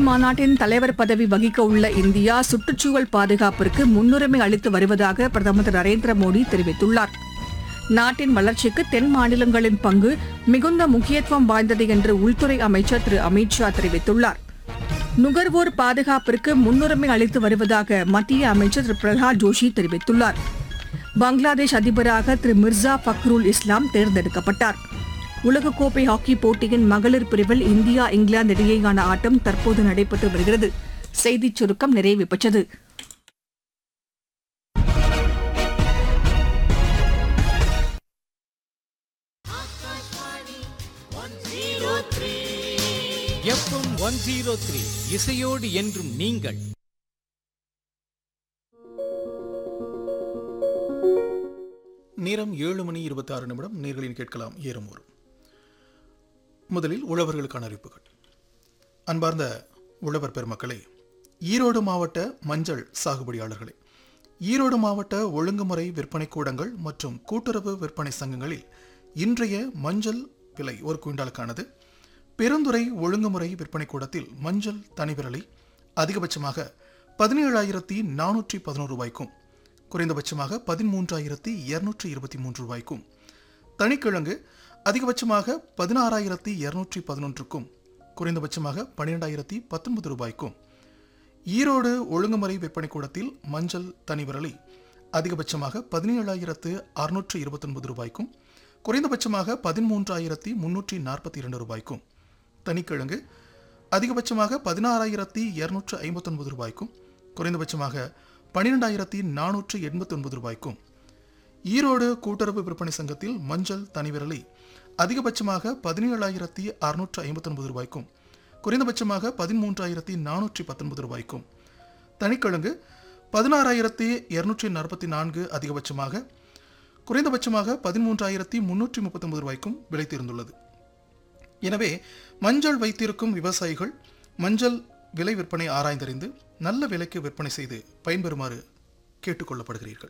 மாநாட்டின் தலைவர் பதவி வகிக்க உள்ள இந்தியா சுற்றுச்சூழல் பாதுகாப்பிற்கு முன்னுரிமை அளித்து வருவதாக பிரதமர் திரு நரேந்திர மோடி தெரிவித்துள்ளார் நாட்டின் வளர்ச்சிக்கு தென் மாநிலங்களின் பங்கு மிகுந்த முக்கியத்துவம் வாய்ந்தது என்று உள்துறை அமைச்சர் திரு அமித் ஷா தெரிவித்துள்ளார் நுகர்வோர் பாதுகாப்பிற்கு முன்னுரிமை அளித்து வருவதாக மத்திய அமைச்சர் திரு பிரகலாத் ஜோஷி தெரிவித்துள்ளார் பங்களாதேஷ் அதிபராக திரு மிர்சா ஃபக்ருல் இஸ்லாம் தேர்ந்தெடுக்கப்பட்டார் உலகக்கோப்பை ஹாக்கி போட்டியின் மகளிர் பிரிவில் இந்தியா இங்கிலாந்து இடையேயான ஆட்டம் தற்போது நடைபெற்று வருகிறது செய்திச் சுருக்கம் நிறைவு பெற்றது எஃப்எம் ஒன் ஜீரோ த்ரீ இசையோடு என்றும் நீங்கள் நேரம் ஏழு மணி இருபத்தி ஆறு நிமிடம் நேர்களின் கேட்கலாம் ஏறுமூர் முதலில் உழவர்களுக்கான அறிவிப்புகள் அன்பார்ந்த உழவர் பெருமக்களே ஈரோடு மாவட்ட மஞ்சள் சாகுபடியாளர்களே ஈரோடு மாவட்ட ஒழுங்குமுறை விற்பனை கூடங்கள் மற்றும் கூட்டுறவு விற்பனை சங்கங்களில் இன்றைய மஞ்சள் விலை ஒரு குவிண்டாலுக்கானது பெருந்துறை ஒழுங்குமுறை விற்பனை கூடத்தில் மஞ்சள் தனி விரலை அதிகபட்சமாக பதினேழாயிரத்தி நானூற்றி பதினோரு ரூபாய்க்கும் குறைந்தபட்சமாக பதிமூன்றாயிரத்தி இருநூற்றி இருபத்தி மூன்று ரூபாய்க்கும் தனிக்கிழங்கு அதிகபட்சமாக பதினாறாயிரத்தி இருநூற்றி பதினொன்றுக்கும் குறைந்தபட்சமாக பன்னிரெண்டாயிரத்தி பத்தொன்பது ரூபாய்க்கும் ஈரோடு ஒழுங்குமுறை விற்பனை கூடத்தில் மஞ்சள் தனி விரலை அதிகபட்சமாக பதினேழாயிரத்து அறுநூற்று இருபத்தொன்பது ரூபாய்க்கும் குறைந்தபட்சமாக பதிமூன்றாயிரத்தி முன்னூற்றி நாற்பத்தி இரண்டு ரூபாய்க்கும் தனிக்கிழங்கு அதிகபட்சமாக பதினாறாயிரத்தி இருநூற்று ஐம்பத்தொன்பது ரூபாய்க்கும் குறைந்தபட்சமாக பன்னிரெண்டாயிரத்தி நானூற்று எண்பத்தொன்பது ரூபாய்க்கும் ஈரோடு கூட்டுறவு விற்பனை சங்கத்தில் மஞ்சள் தனி விரலை அதிகபட்சமாக பதினேழாயிரத்தி அறுநூற்று ஐம்பத்தொன்பது ரூபாய்க்கும் குறைந்தபட்சமாக பதிமூன்றாயிரத்தி நானூற்றி பத்தொன்பது ரூபாய்க்கும் தனிக்கிழங்கு பதினாறாயிரத்தி இருநூற்றி நாற்பத்தி நான்கு அதிகபட்சமாக குறைந்தபட்சமாக பதிமூன்றாயிரத்தி முன்னூற்றி முப்பத்தொன்பது ரூபாய்க்கும் விலை தீர்ந்துள்ளது எனவே மஞ்சள் வைத்திருக்கும் விவசாயிகள் மஞ்சள் விலை விற்பனை ஆராய்ந்தறிந்து நல்ல விலைக்கு விற்பனை செய்து பயன்பெறுமாறு கேட்டுக்கொள்ளப்படுகிறீர்கள்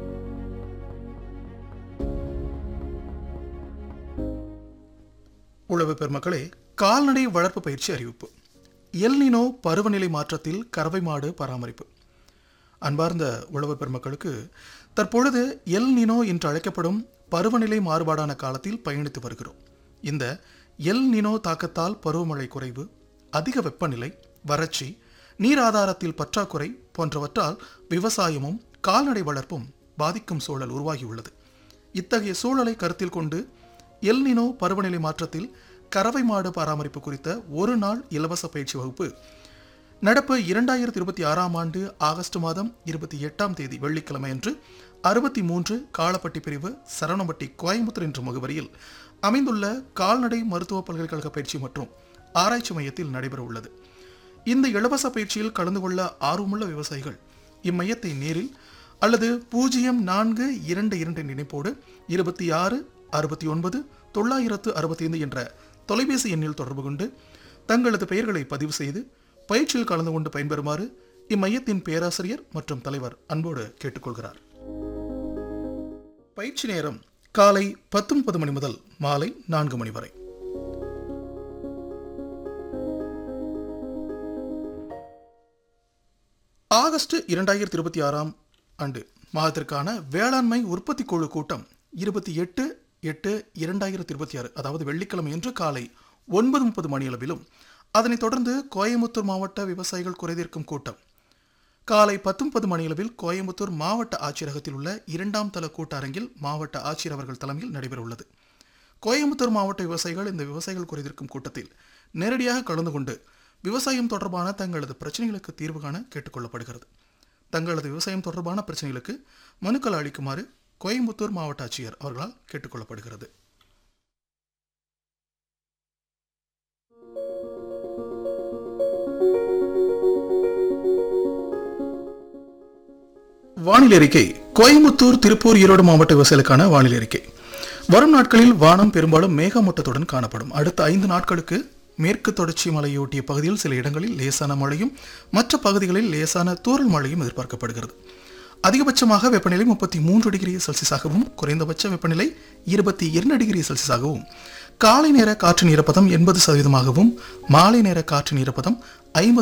உழவு பெருமக்களே கால்நடை வளர்ப்பு பயிற்சி அறிவிப்பு எல்னினோ பருவநிலை மாற்றத்தில் கறவை மாடு பராமரிப்பு அன்பார்ந்த உழவர் பெருமக்களுக்கு தற்பொழுது எல் நினோ என்று அழைக்கப்படும் பருவநிலை மாறுபாடான காலத்தில் பயணித்து வருகிறோம் இந்த எல் நினோ தாக்கத்தால் பருவமழை குறைவு அதிக வெப்பநிலை வறட்சி நீர் ஆதாரத்தில் பற்றாக்குறை போன்றவற்றால் விவசாயமும் கால்நடை வளர்ப்பும் பாதிக்கும் சூழல் உருவாகியுள்ளது இத்தகைய சூழலை கருத்தில் கொண்டு எல் நினோ பருவநிலை மாற்றத்தில் கறவை மாடு பராமரிப்பு குறித்த ஒரு நாள் இலவச பயிற்சி வகுப்பு நடப்பு இரண்டாயிரத்தி இருபத்தி ஆறாம் ஆண்டு ஆகஸ்ட் மாதம் இருபத்தி எட்டாம் தேதி வெள்ளிக்கிழமை அன்று அறுபத்தி மூன்று காலப்பட்டி பிரிவு சரணம்பட்டி கோயம்புத்தூர் என்ற முகவரியில் அமைந்துள்ள கால்நடை மருத்துவ பல்கலைக்கழக பயிற்சி மற்றும் ஆராய்ச்சி மையத்தில் நடைபெற உள்ளது இந்த இலவச பயிற்சியில் கலந்து கொள்ள ஆர்வமுள்ள விவசாயிகள் இம்மையத்தை நேரில் அல்லது பூஜ்ஜியம் நான்கு இரண்டு இரண்டு இணைப்போடு இருபத்தி ஆறு அறுபத்தி ஒன்பது தொள்ளாயிரத்து அறுபத்தி ஐந்து என்ற தொலைபேசி எண்ணில் தொடர்பு கொண்டு தங்களது பெயர்களை பதிவு செய்து பயிற்சியில் கலந்து கொண்டு பயன்பெறுமாறு இம்மையத்தின் பேராசிரியர் மற்றும் தலைவர் அன்போடு கேட்டுக்கொள்கிறார் பயிற்சி நேரம் காலை பத்து முப்பது மணி முதல் மாலை நான்கு மணி வரை ஆகஸ்ட் இரண்டாயிரத்தி இருபத்தி ஆறாம் ஆண்டு மாதத்திற்கான வேளாண்மை உற்பத்தி குழு கூட்டம் இருபத்தி எட்டு எட்டு இரண்டாயிரத்தி இருபத்தி ஆறு அதாவது வெள்ளிக்கிழமை என்று காலை ஒன்பது முப்பது மணியளவிலும் அதனைத் தொடர்ந்து கோயம்புத்தூர் மாவட்ட விவசாயிகள் குறைதீர்க்கும் கூட்டம் காலை பத்து முப்பது மணியளவில் கோயம்புத்தூர் மாவட்ட ஆட்சியரகத்தில் உள்ள இரண்டாம் தள கூட்டரங்கில் மாவட்ட ஆட்சியர் அவர்கள் தலைமையில் நடைபெறவுள்ளது கோயம்புத்தூர் மாவட்ட விவசாயிகள் இந்த விவசாயிகள் குறைதீர்க்கும் கூட்டத்தில் நேரடியாக கலந்து கொண்டு விவசாயம் தொடர்பான தங்களது பிரச்சனைகளுக்கு தீர்வு காண கேட்டுக்கொள்ளப்படுகிறது தங்களது விவசாயம் தொடர்பான பிரச்சனைகளுக்கு மனுக்கள் அளிக்குமாறு கோயம்புத்தூர் மாவட்ட ஆட்சியர் அவர்களால் கேட்டுக்கொள்ளப்படுகிறது வானிலை அறிக்கை கோயம்புத்தூர் திருப்பூர் ஈரோடு மாவட்ட விவசாயிகளுக்கான வானிலை அறிக்கை வரும் நாட்களில் வானம் பெரும்பாலும் மேகமூட்டத்துடன் காணப்படும் அடுத்த ஐந்து நாட்களுக்கு மேற்கு தொடர்ச்சி மலையொட்டிய பகுதியில் சில இடங்களில் லேசான மழையும் மற்ற பகுதிகளில் லேசான தூறல் மழையும் எதிர்பார்க்கப்படுகிறது அதிகபட்சமாக வெப்பநிலை முப்பத்தி மூன்று டிகிரி செல்சியஸாகவும் குறைந்தபட்ச வெப்பநிலை இருபத்தி இரண்டு டிகிரி செல்சியஸாகவும் காலை நேர காற்றின் ஈரப்பதம் எண்பது சதவீதமாகவும் மாலை நேர காற்றின் ஈரப்பதம் ஐம்பது